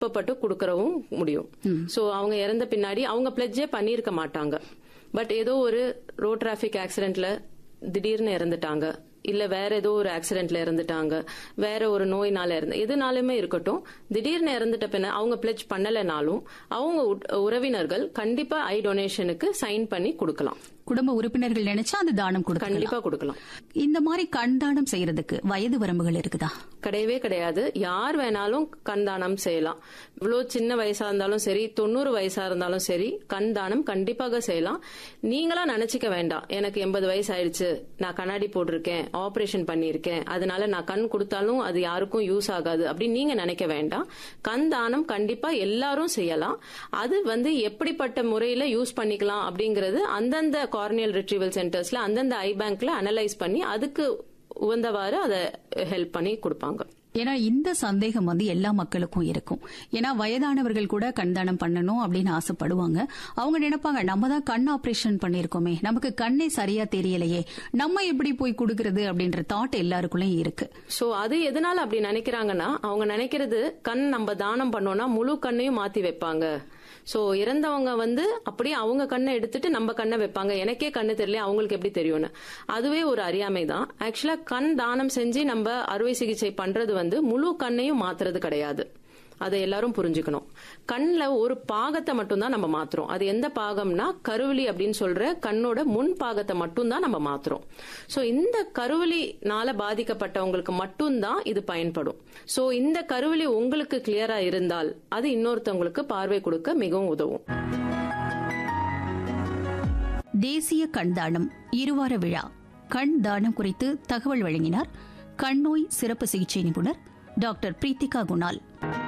விருப்பப்பட்டு கொடுக்கறவும் முடியும் சோ அவங்க இறந்த பின்னாடி அவங்க பிளட்ஜே பண்ணியிருக்க மாட்டாங்க பட் ஏதோ ஒரு ரோட் டிராபிக் ஆக்சிடென்ட்ல திடீர்னு இறந்துட்டாங்க இல்ல வேற ஏதோ ஒரு ஆக்சிடென்ட்ல இறந்துட்டாங்க வேற ஒரு நோயினால இறந்து எதுனாலுமே இருக்கட்டும் திடீர்னு இறந்துட்ட பின்ன அவங்க பிளட்ஜ் பண்ணலைனாலும் அவங்க உட்- உறவினர்கள் கண்டிப்பா ஐ டொனேஷனுக்கு சைன் பண்ணி கொடுக்கலாம் குடும்ப உறுப்பினர்கள் நினைச்சா அந்த தானம் கொடுக்கலாம் கண்டிப்பா கொடுக்கலாம் இந்த மாதிரி கண் தானம் செய்யறதுக்கு வயது வரம்புகள் இருக்குதா கிடையவே கிடையாது யார் வேணாலும் கண் தானம் செய்யலாம் இவ்வளவு சின்ன வயசா இருந்தாலும் சரி தொண்ணூறு வயசா இருந்தாலும் சரி கண் தானம் கண்டிப்பாக செய்யலாம் நீங்களா நினைச்சுக்க வேண்டாம் எனக்கு எண்பது வயசு ஆயிடுச்சு நான் கண்ணாடி போட்டிருக்கேன் ஆபரேஷன் பண்ணியிருக்கேன் அதனால நான் கண் கொடுத்தாலும் அது யாருக்கும் யூஸ் ஆகாது அப்படின்னு நீங்க நினைக்க வேண்டாம் கண் தானம் கண்டிப்பா எல்லாரும் செய்யலாம் அது வந்து எப்படிப்பட்ட முறையில யூஸ் பண்ணிக்கலாம் அப்படிங்கறது அந்தந்த கார்னியல் ரிட்ரீவல் சென்டர்ஸ்ல அந்தந்த ஐ பேங்க்ல அனலைஸ் பண்ணி அதுக்கு உகந்தவாறு அதை ஹெல்ப் பண்ணி கொடுப்பாங்க ஏன்னா இந்த சந்தேகம் வந்து எல்லா மக்களுக்கும் இருக்கும் ஏன்னா வயதானவர்கள் கூட கண் தானம் பண்ணணும் அப்படின்னு ஆசைப்படுவாங்க அவங்க நினைப்பாங்க நம்ம தான் கண் ஆபரேஷன் பண்ணிருக்கோமே நமக்கு கண்ணே சரியா தெரியலையே நம்ம எப்படி போய் கொடுக்கறது அப்படின்ற தாட் எல்லாருக்குள்ளயும் இருக்கு சோ அது எதனால அப்படி நினைக்கிறாங்கன்னா அவங்க நினைக்கிறது கண் நம்ம தானம் பண்ணோம்னா முழு கண்ணையும் மாத்தி வைப்பாங்க சோ இறந்தவங்க வந்து அப்படியே அவங்க கண்ணை எடுத்துட்டு நம்ம கண்ணை வைப்பாங்க எனக்கே கண்ணு தெரியல அவங்களுக்கு எப்படி தெரியும்னு அதுவே ஒரு அறியாமை தான் ஆக்சுவலா கண் தானம் செஞ்சு நம்ம அறுவை சிகிச்சை பண்றது வந்து முழு கண்ணையும் மாத்துறது கிடையாது அதை எல்லாரும் புரிஞ்சுக்கணும் கண்ணுல ஒரு பாகத்தை மட்டும்தான் நம்ம மாத்துறோம் அது எந்த பாகம்னா கருவிழி அப்படின்னு சொல்ற கண்ணோட முன் பாகத்தை மட்டும்தான் நம்ம மாத்துறோம் சோ இந்த கருவிழினால பாதிக்கப்பட்டவங்களுக்கு மட்டும்தான் இது பயன்படும் சோ இந்த கருவிழி உங்களுக்கு கிளியரா இருந்தால் அது இன்னொருத்தவங்களுக்கு பார்வை கொடுக்க மிகவும் உதவும் தேசிய கண் தானம் இருவார விழா கண் தானம் குறித்து தகவல் வழங்கினார் கண்ணோய் சிறப்பு சிகிச்சை நிபுணர் டாக்டர் பிரீத்திகா குணால்